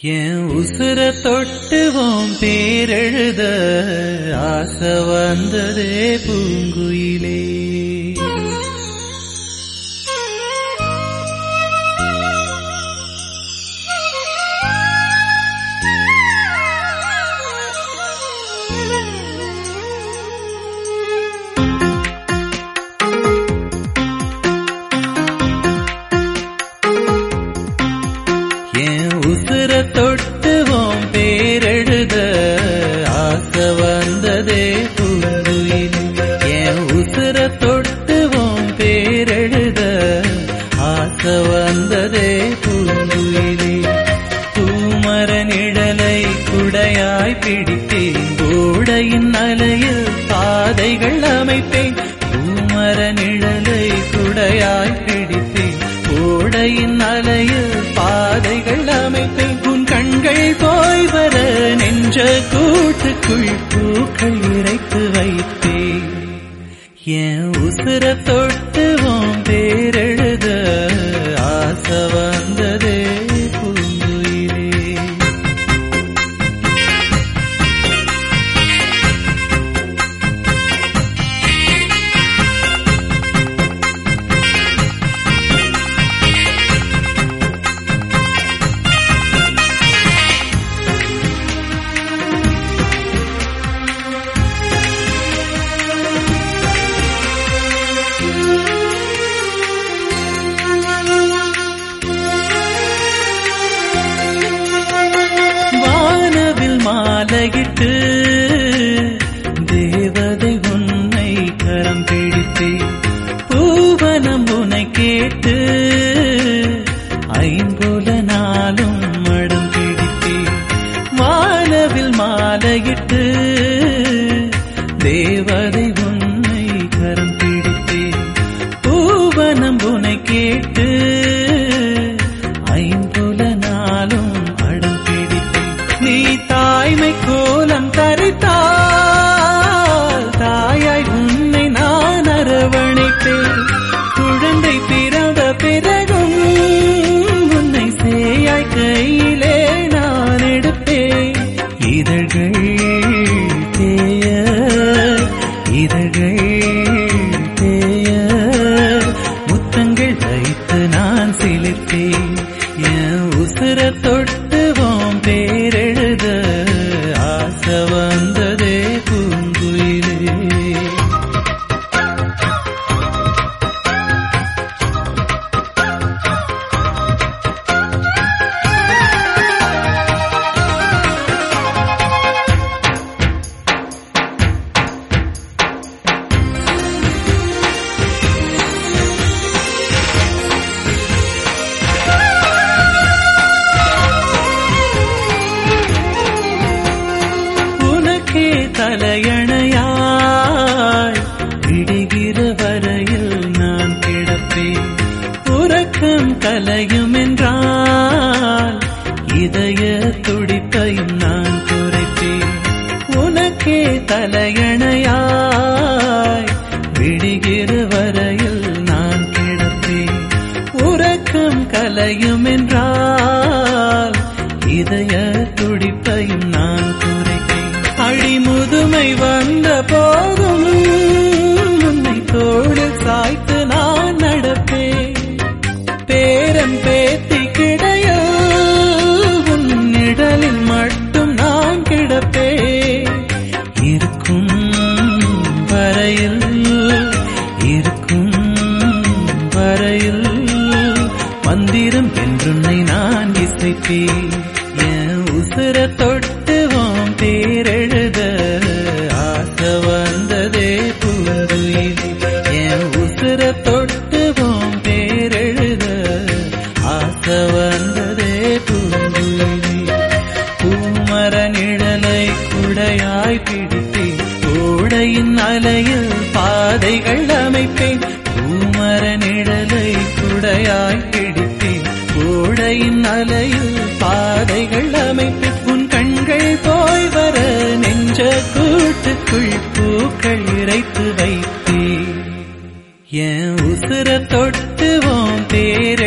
என் உசுர தொட்டுவோம் பேரெழுத ஆசை வந்ததே பூங்குயிலே என் உசுர தொட்டுவோம் பேரெழுத ஆசை வந்ததே பூங்குயிலே என் உசுர தொட்டுவோம் பேரெழுத ஆசை வந்ததே பூங்குயிலே பூமர நிழலை குடையாய் பிடித்தேன் கோடையின் அலையில் பாதைகள் அமைப்பேன் பூமர நிழலை குடையாய் பிடித்தேன் கோடையின் அலையில் பாதைகள் அமைப்பேன் உன் கண்கள் போய் வர நெஞ்ச கூட்டுக்குள் பூக்கள் இறைத்து வைத்தேன் என் உசுர தொட்டுவோம் பேரெழுத ஆசை வந்ததே பூங்குயிலே வானவில் மாலையிட்டு தேவதை உன்னை கரம் பிடித்தே பூவனம் உனை கேட்டு ஐம்புல நாளும் மடம் பிடித்தே வானவில் மாலையிட்டு தேவதை உன்னை கரம் பிடித்தே பூவனம் உனை கேட்டு ஐம்புல நாளும் அடம் பிடித்தேன் நீ தாய்மை கோலம் தரித்தால் தாயாய் உன்னை நான் அரவணைப்பேன் குழந்தை பிறந்த பிறகும் உன்னை சேயாய் கையிலே நான் எடுப்பேன் இதழ்கள் தேய இதழ்கள் தேய முத்தங்கள் வைத்து நான் சிலிர்த்தேன் என் உசுர தொட்டுவோம் பேரெழுத ஆசை வந்ததே பூங்குயிலே உனக்கே தலையணையாய் விடுகிற வரையில் நான் கிடப்பேன் உறக்கம் கலையும் என்றால் இதய துடிப்பையும் நான் குறைப்பேன் உனக்கே தலையணையாய் விடுகிற வரையில் நான் கிடப்பேன் உறக்கம் கலையும் என்றால் இதய துடிப்பையும் நான் குறைப்பேன் அடிமுதுமை வந்த போதும் உன்னை தோளில் சாய்த்து நான் நடப்பேன் பேரன் பேத்தி கிடைய உன் நிழலில் மட்டும் நான் கிடப்பேன் இருக்கும் வரையில் இருக்கும் வரையில் மந்திரம் என்றுன்னை நான் இசைப்பேன் என் உசுர தொட்டுவோம் பேரெழுத ஆசை வந்ததே பூங்குயிலே என் உசுர தொட்டுவோம் பேரெழுத ஆசை வந்ததே பூங்குயிலே பூமர நிழலை குடையாய் பிடித்தேன் கோடையின் அலையில் பாதைகள் அமைப்பேன் பூமர நிழலை குடையாய் பிடித்தேன் கோடையின் அலையில் பாதைகள் அமைப்பேன் உன் கண்கள் போய் வர நெஞ்ச கூட்டுக்குள் பூக்கள் இறைத்து வைத்தேன் என் உசுர தொட்டுவோம் பேர